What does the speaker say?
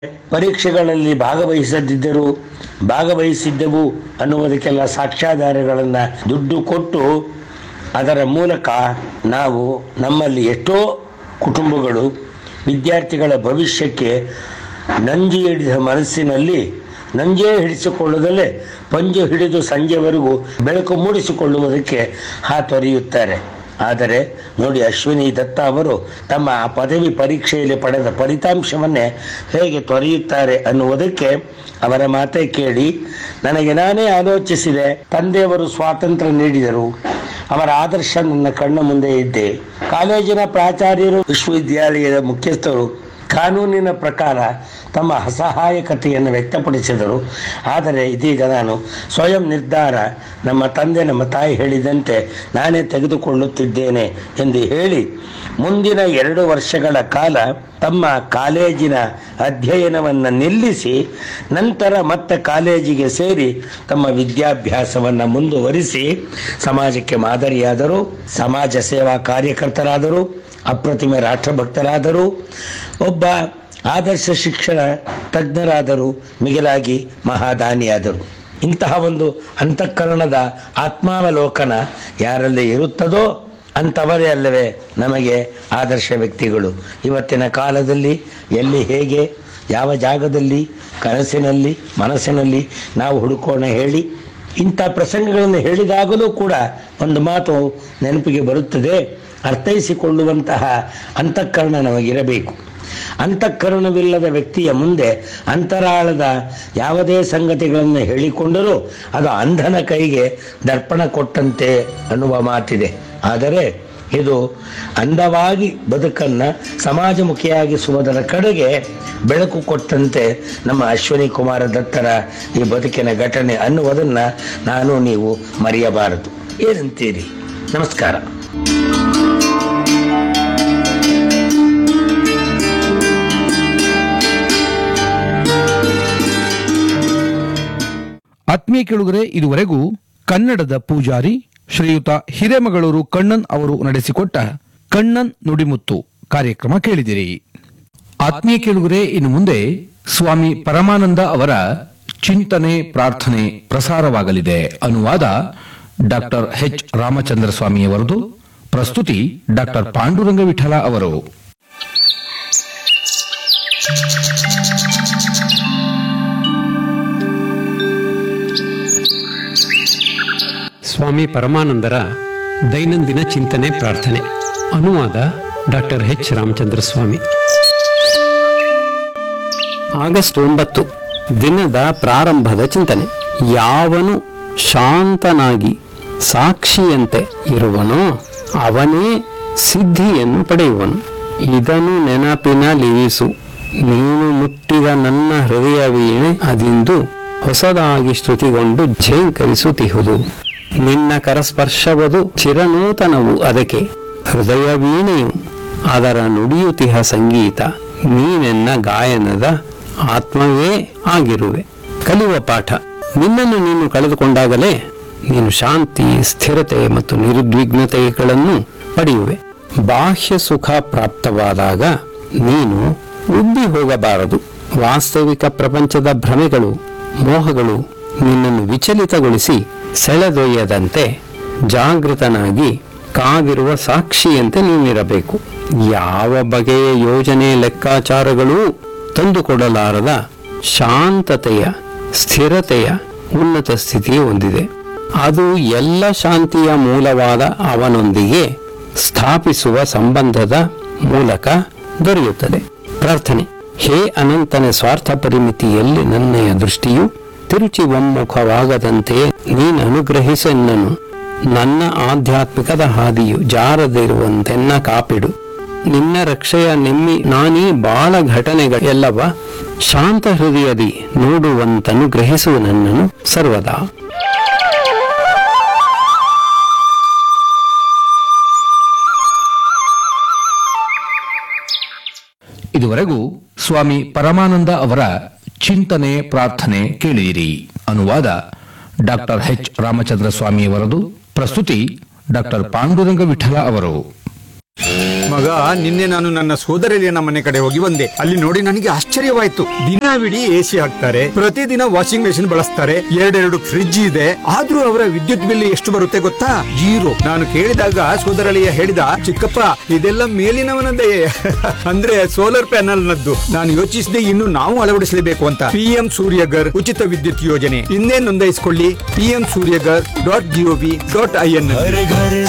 ಪರೀಕ್ಷೆಗಳಲ್ಲಿ ಭಾಗವಹಿಸದಿದ್ದರೂ ಭಾಗವಹಿಸಿದ್ದೆವು ಅನ್ನುವುದಕ್ಕೆಲ್ಲ ಸಾಕ್ಷ್ಯಾಧಾರಗಳನ್ನು ದುಡ್ಡು ಕೊಟ್ಟು ಅದರ ಮೂಲಕ ನಾವು ನಮ್ಮಲ್ಲಿ ಎಷ್ಟೋ ಕುಟುಂಬಗಳು ವಿದ್ಯಾರ್ಥಿಗಳ ಭವಿಷ್ಯಕ್ಕೆ ನಂಜಿ ಹಿಡಿದ ಮನಸ್ಸಿನಲ್ಲಿ ನಂಜೇ ಹಿಡಿಸಿಕೊಳ್ಳದಲ್ಲೇ ಪಂಜು ಹಿಡಿದು ಸಂಜೆವರೆಗೂ ಬೆಳಕು ಮೂಡಿಸಿಕೊಳ್ಳುವುದಕ್ಕೆ ಹಾತೊರೆಯುತ್ತಾರೆ ಆದರೆ ನೋಡಿ ಅಶ್ವಿನಿ ದತ್ತ ಅವರು ತಮ್ಮ ಆ ಪದವಿ ಪರೀಕ್ಷೆಯಲ್ಲಿ ಪಡೆದ ಫಲಿತಾಂಶವನ್ನೇ ಹೇಗೆ ತೊರೆಯುತ್ತಾರೆ ಅನ್ನುವುದಕ್ಕೆ ಅವರ ಮಾತೇ ಕೇಳಿ ನನಗೆ ನಾನೇ ಆಲೋಚಿಸಿದೆ ತಂದೆಯವರು ಸ್ವಾತಂತ್ರ್ಯ ನೀಡಿದರು ಅವರ ಆದರ್ಶ ನನ್ನ ಕಣ್ಣ ಮುಂದೆ ಇದ್ದೆ ಕಾಲೇಜಿನ ಪ್ರಾಚಾರ್ಯರು ವಿಶ್ವವಿದ್ಯಾಲಯದ ಮುಖ್ಯಸ್ಥರು ಕಾನೂನಿನ ಪ್ರಕಾರ ತಮ್ಮ ಅಸಹಾಯಕತೆಯನ್ನು ವ್ಯಕ್ತಪಡಿಸಿದರು ಆದರೆ ಇದೀಗ ನಾನು ಸ್ವಯಂ ನಿರ್ಧಾರ ನಮ್ಮ ತಂದೆ ನಮ್ಮ ತಾಯಿ ಹೇಳಿದಂತೆ ನಾನೇ ತೆಗೆದುಕೊಳ್ಳುತ್ತಿದ್ದೇನೆ ಎಂದು ಹೇಳಿ ಮುಂದಿನ ಎರಡು ವರ್ಷಗಳ ಕಾಲ ತಮ್ಮ ಕಾಲೇಜಿನ ಅಧ್ಯಯನವನ್ನು ನಿಲ್ಲಿಸಿ ನಂತರ ಮತ್ತೆ ಕಾಲೇಜಿಗೆ ಸೇರಿ ತಮ್ಮ ವಿದ್ಯಾಭ್ಯಾಸವನ್ನು ಮುಂದುವರಿಸಿ ಸಮಾಜಕ್ಕೆ ಮಾದರಿಯಾದರು ಸಮಾಜ ಸೇವಾ ಕಾರ್ಯಕರ್ತರಾದರು ಅಪ್ರತಿಮ ರಾಷ್ಟ್ರಭಕ್ತರಾದರು ಒಬ್ಬ ಆದರ್ಶ ಶಿಕ್ಷಣ ತಜ್ಞರಾದರು ಮಿಗಿಲಾಗಿ ಮಹಾದಾನಿಯಾದರು ಇಂತಹ ಒಂದು ಅಂತಃಕರಣದ ಆತ್ಮಾವಲೋಕನ ಯಾರಲ್ಲಿ ಇರುತ್ತದೋ ಅಂಥವರೇ ಅಲ್ಲವೇ ನಮಗೆ ಆದರ್ಶ ವ್ಯಕ್ತಿಗಳು ಇವತ್ತಿನ ಕಾಲದಲ್ಲಿ ಎಲ್ಲಿ ಹೇಗೆ ಯಾವ ಜಾಗದಲ್ಲಿ ಕನಸಿನಲ್ಲಿ ಮನಸ್ಸಿನಲ್ಲಿ ನಾವು ಹುಡುಕೋಣ ಹೇಳಿ ಇಂಥ ಪ್ರಸಂಗಗಳನ್ನು ಹೇಳಿದಾಗಲೂ ಕೂಡ ಒಂದು ಮಾತು ನೆನಪಿಗೆ ಬರುತ್ತದೆ ಅರ್ಥೈಸಿಕೊಳ್ಳುವಂತಹ ಅಂತಃಕರಣ ನಮಗಿರಬೇಕು ಅಂತಃಕರಣವಿಲ್ಲದ ವ್ಯಕ್ತಿಯ ಮುಂದೆ ಅಂತರಾಳದ ಯಾವುದೇ ಸಂಗತಿಗಳನ್ನು ಹೇಳಿಕೊಂಡರೂ ಅದು ಅಂಧನ ಕೈಗೆ ದರ್ಪಣ ಕೊಟ್ಟಂತೆ ಅನ್ನುವ ಮಾತಿದೆ ಆದರೆ ಇದು ಅಂದವಾಗಿ ಬದುಕನ್ನು ಸಮಾಜಮುಖಿಯಾಗಿಸುವುದರ ಕಡೆಗೆ ಬೆಳಕು ಕೊಟ್ಟಂತೆ ನಮ್ಮ ಅಶ್ವಿನಿ ಕುಮಾರ ದತ್ತರ ಈ ಬದುಕಿನ ಘಟನೆ ಅನ್ನುವುದನ್ನು ನಾನು ನೀವು ಮರೆಯಬಾರದು ಏನಂತೀರಿ ನಮಸ್ಕಾರ ಆತ್ಮೀಯ ಕೇಳುಗರೆ ಇದುವರೆಗೂ ಕನ್ನಡದ ಪೂಜಾರಿ ಶ್ರೀಯುತ ಹಿರೇಮಗಳೂರು ಕಣ್ಣನ್ ಅವರು ನಡೆಸಿಕೊಟ್ಟ ಕಣ್ಣನ್ ನುಡಿಮುತ್ತು ಕಾರ್ಯಕ್ರಮ ಕೇಳಿದಿರಿ ಆತ್ಮೀಯ ಕೇಳುಗರೆ ಇನ್ನು ಮುಂದೆ ಸ್ವಾಮಿ ಪರಮಾನಂದ ಅವರ ಚಿಂತನೆ ಪ್ರಾರ್ಥನೆ ಪ್ರಸಾರವಾಗಲಿದೆ ಅನುವಾದ ಡಾಕ್ಟರ್ ಎಚ್ ರಾಮಚಂದ್ರ ಸ್ವಾಮಿಯವರದು ಪ್ರಸ್ತುತಿ ಡಾಕ್ಟರ್ ಪಾಂಡುರಂಗ ವಿಠಲ ಅವರು ಸ್ವಾಮಿ ಪರಮಾನಂದರ ದೈನಂದಿನ ಚಿಂತನೆ ಪ್ರಾರ್ಥನೆ ಅನುವಾದ doctor H Ramachandra Swamy August ಒಂಬತ್ತು ದಿನದ ಪ್ರಾರಂಭದ ಚಿಂತನೆ ಯಾವನು ಶಾಂತನಾಗಿ ಸಾಕ್ಷಿಯಂತೆ ಇರುವನೋ ಅವನೇ ಸಿದ್ಧಿಯನ್ನು ಪಡೆಯುವನು ಇದನ್ನು ನೆನಪಿನಲ್ಲಿರಿಸು ನೀನು ಮುಟ್ಟಿದ ನನ್ನ ಹೃದಯ ವೀಣೆ ಅದಿಂದು ಹೊಸದಾಗಿ ಸ್ತುತಿಗೊಂಡು ಝೇಂಕರಿಸುತ್ತಿಹುದು ನಿನ್ನ ಕರಸ್ಪರ್ಶವದು ಚಿರನೂತನವು ಅದಕ್ಕೆ ಹೃದಯ ವೀಣೆಯು ಅದರ ನುಡಿಯುತಿಹ ಸಂಗೀತ ನೀನೆನ್ನ ಗಾಯನದ ಆತ್ಮವೇ ಆಗಿರುವೆ ಕಲಿಯುವ ಪಾಠ ನಿನ್ನನ್ನು ನೀನು ಕಳೆದುಕೊಂಡಾಗಲೇ ನೀನು ಶಾಂತಿ ಸ್ಥಿರತೆ ಮತ್ತು ನಿರುದ್ವಿಗ್ನತೆಗಳನ್ನು ಪಡೆಯುವೆ ಬಾಹ್ಯ ಸುಖ ಪ್ರಾಪ್ತವಾದಾಗ ನೀನು ಉಬ್ಬಿ ಹೋಗಬಾರದು ವಾಸ್ತವಿಕ ಪ್ರಪಂಚದ ಭ್ರಮೆಗಳು ಮೋಹಗಳು ನಿನ್ನನ್ನು ವಿಚಲಿತಗೊಳಿಸಿ ಸೆಳೆದೊಯ್ಯದಂತೆ ಜಾಗೃತನಾಗಿ ಕಾದಿರುವ ಸಾಕ್ಷಿಯಂತೆ ನೀನಿರಬೇಕು ಯಾವ ಬಗೆಯ ಯೋಜನೆ ಲೆಕ್ಕಾಚಾರಗಳೂ ತಂದುಕೊಡಲಾರದ ಶಾಂತತೆಯ ಸ್ಥಿರತೆಯ ಉನ್ನತ ಸ್ಥಿತಿ ಹೊಂದಿದೆ ಅದು ಎಲ್ಲ ಶಾಂತಿಯ ಮೂಲವಾದ ಅವನೊಂದಿಗೆ ಸ್ಥಾಪಿಸುವ ಸಂಬಂಧದ ಮೂಲಕ ದೊರೆಯುತ್ತದೆ ಪ್ರಾರ್ಥನೆ ಹೇ ಅನಂತನ ಸ್ವಾರ್ಥ ಪರಿಮಿತಿಯಲ್ಲಿ ನನ್ನೆಯ ದೃಷ್ಟಿಯು ತಿರುಚಿ ಒಮ್ಮುಖವಾಗದಂತೆ ನೀನು ಅನುಗ್ರಹಿಸೆನ್ನನು ನನ್ನ ಆಧ್ಯಾತ್ಮಿಕದ ಹಾದಿಯು ಜಾರದಿರುವಂತೆನ್ನ ಕಾಪಿಡು ನಿನ್ನ ರಕ್ಷೆಯ ನೆಮ್ಮಿ ನಾನೀ ಬಾಳ ಘಟನೆಗಳೆಲ್ಲವ ಶಾಂತ ಹೃದಯದಿ ನೋಡುವಂತನು ಗ್ರಹಿಸು ನನ್ನನು ಸರ್ವದಾ ಇದುವರೆಗೂ ಸ್ವಾಮಿ ಪರಮಾನಂದ ಅವರ ಚಿಂತನೆ ಪ್ರಾರ್ಥನೆ ಕೇಳಿದಿರಿ ಅನುವಾದ ಡಾಕ್ಟರ್ ಎಚ್ ರಾಮಚಂದ್ರ ಸ್ವಾಮಿಯವರದು ಪ್ರಸ್ತುತಿ ಡಾಕ್ಟರ್ ಪಾಂಡುರಂಗ ವಿಠಲ ಅವರು ಮಗ ನಿನ್ನೆ ನಾನು ನನ್ನ ಸೋದರಳಿಯನ ಮನೆ ಕಡೆ ಹೋಗಿ ಬಂದೆ ಅಲ್ಲಿ ನೋಡಿ ನನಗೆ ಆಶ್ಚರ್ಯವಾಯ್ತು ದಿನವಿಡೀ ಎಸಿ ಹಾಕ್ತಾರೆ ಪ್ರತಿದಿನ ವಾಷಿಂಗ್ ಮೆಷಿನ್ ಬಳಸ್ತಾರೆ ಎರಡೆರಡು ಫ್ರಿಡ್ಜ್ ಇದೆ ಆದ್ರೂ ಅವರ ವಿದ್ಯುತ್ ಬಿಲ್ ಎಷ್ಟು ಬರುತ್ತೆ ಗೊತ್ತಾ ಜೀರೋ ನಾನು ಕೇಳಿದಾಗ ಸೋದರಳಿಯ ಹೇಳಿದ ಚಿಕ್ಕಪ್ಪ ಇದೆಲ್ಲ ಮೇಲಿನವನದೇ ಅಂದ್ರೆ ಸೋಲಾರ್ ಪ್ಯಾನಲ್ ನದ್ದು ನಾನು ಯೋಚಿಸಿದೆ ಇನ್ನು ನಾವು ಅಳವಡಿಸಲೇಬೇಕು ಅಂತ ಪಿಎಂ ಸೂರ್ಯಗರ್ ಉಚಿತ ವಿದ್ಯುತ್ ಯೋಜನೆ ಇನ್ನೇ ನೋಂದಾಯಿಸಿಕೊಳ್ಳಿ PM Suryaghar dot gov dot I N